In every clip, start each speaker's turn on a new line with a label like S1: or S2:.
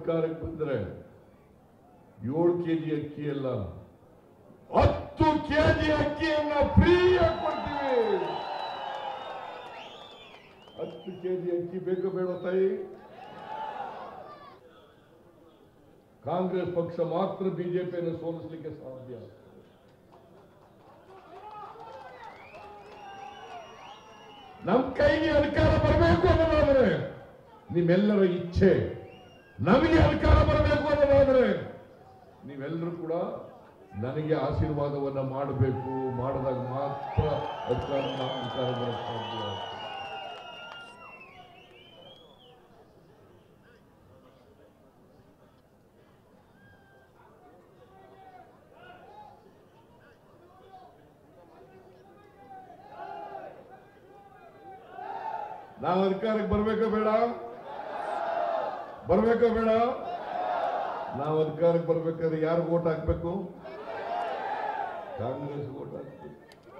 S1: ಅಧಿಕಾರಕ್ಕೆ ಬಂದ್ರೆ ಏಳು ಕೆಜಿ ಅಕ್ಕಿ ಅಲ್ಲ ಹತ್ತು ಕೆಜಿ ಅಕ್ಕಿಯನ್ನ ಫ್ರೀಯಾಗಿ ಕೊಡ್ತೀವಿ ಹತ್ತು ಕೆಜಿ ಅಕ್ಕಿ ಬೇಕು ಬೇಡ ತಾಯಿ ಕಾಂಗ್ರೆಸ್ ಪಕ್ಷ ಮಾತ್ರ ಬಿಜೆಪಿಯನ್ನು ಸೋಲಿಸಲಿಕ್ಕೆ ಸಾಧ್ಯ ನಮ್ ಕೈಗೆ ಅಧಿಕಾರ ಬರಬೇಕು ಅನ್ನೋದಾದ್ರೆ ನಿಮ್ಮೆಲ್ಲರ ಇಚ್ಛೆ ನಮಗೆ ಅಧಿಕಾರ ಬರಬೇಕು ಅನ್ನೋದಾದ್ರೆ ನೀವೆಲ್ಲರೂ ಕೂಡ ನನಗೆ ಆಶೀರ್ವಾದವನ್ನ ಮಾಡಬೇಕು ಮಾಡಿದಾಗ ಮಾತ್ರ ಅಧಿಕಾರ ಅಧಿಕಾರ ಬರಕ್ಕೆ ಸಾಧ್ಯ ನಾವು ಅಧಿಕಾರಕ್ಕೆ ಬರ್ಬೇಕಾ ಬೇಡ ಬರ್ಬೇಕಾ ಬೇಡ ನಾವು ಅಧಿಕಾರಕ್ಕೆ ಬರ್ಬೇಕಾದ್ರೆ ಯಾರು ಓಟ್ ಹಾಕ್ಬೇಕು ಕಾಂಗ್ರೆಸ್ ಓಟ್ ಹಾಕ್ಬೇಕು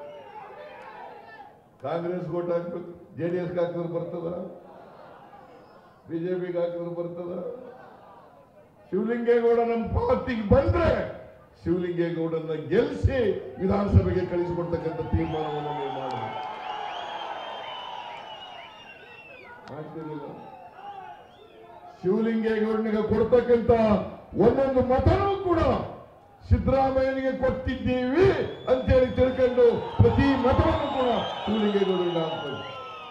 S1: ಕಾಂಗ್ರೆಸ್ ಓಟ್ ಹಾಕ್ಬೇಕು ಜೆ ಡಿ ಎಸ್ ಹಾಕಿದ್ರೆ ಬರ್ತದ ಬಿಜೆಪಿಗೆ ಹಾಕಿದ್ರೆ ಬರ್ತದ ಶಿವಲಿಂಗೇಗೌಡ ನಮ್ಮ ಪಾರ್ಟಿಗೆ ಬಂದ್ರೆ ಶಿವಲಿಂಗೇಗೌಡನ್ನ ಗೆಲ್ಲಿಸಿ ವಿಧಾನಸಭೆಗೆ ಕಳಿಸಿಕೊಡ್ತಕ್ಕಂಥ ತೀರ್ಮಾನವನ್ನು ನೀವು ಮಾಡಬೇಕು ಮಾಡ್ತಿರ್ಲಿಲ್ಲ ಶಿವಲಿಂಗೇಗೌಡನಿಗೆ ಕೊಡ್ತಕ್ಕಂತ ಒಂದೊಂದು ಮತನೂ ಕೂಡ ಸಿದ್ದರಾಮಯ್ಯನಿಗೆ ಕೊಟ್ಟಿದ್ದೀವಿ ಅಂತೇಳಿ ತಿಳ್ಕೊಂಡು ಪ್ರತಿ ಮತವನ್ನು ಕೂಡ ಶಿವಲಿಂಗೇಗೌಡರಿಗೆ ಹಾಕ್ಬೇಕು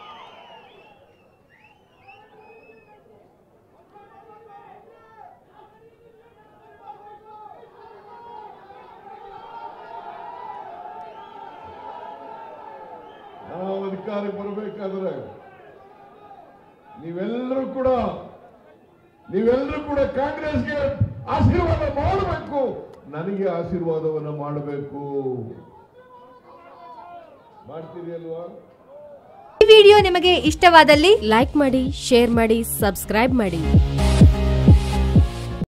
S1: ನಾವು ಅಧಿಕಾರಕ್ಕೆ ಬರಬೇಕಾದ್ರೆ ನೀವೆಲ್ಲರೂ ಕೂಡ ನೀವೆಲ್ಲರೂ ಕೂಡ ಕಾಂಗ್ರೆಸ್ಗೆ ಆಶೀರ್ವಾದ ಮಾಡಬೇಕು ನನಗೆ ಆಶೀರ್ವಾದವನ್ನ ಮಾಡಬೇಕು ಮಾಡ್ತೀರಿ ಅಲ್ವಾ
S2: ಈ ವಿಡಿಯೋ ನಿಮಗೆ ಇಷ್ಟವಾದಲ್ಲಿ
S3: ಲೈಕ್ ಮಾಡಿ ಶೇರ್ ಮಾಡಿ ಸಬ್ಸ್ಕ್ರೈಬ್ ಮಾಡಿ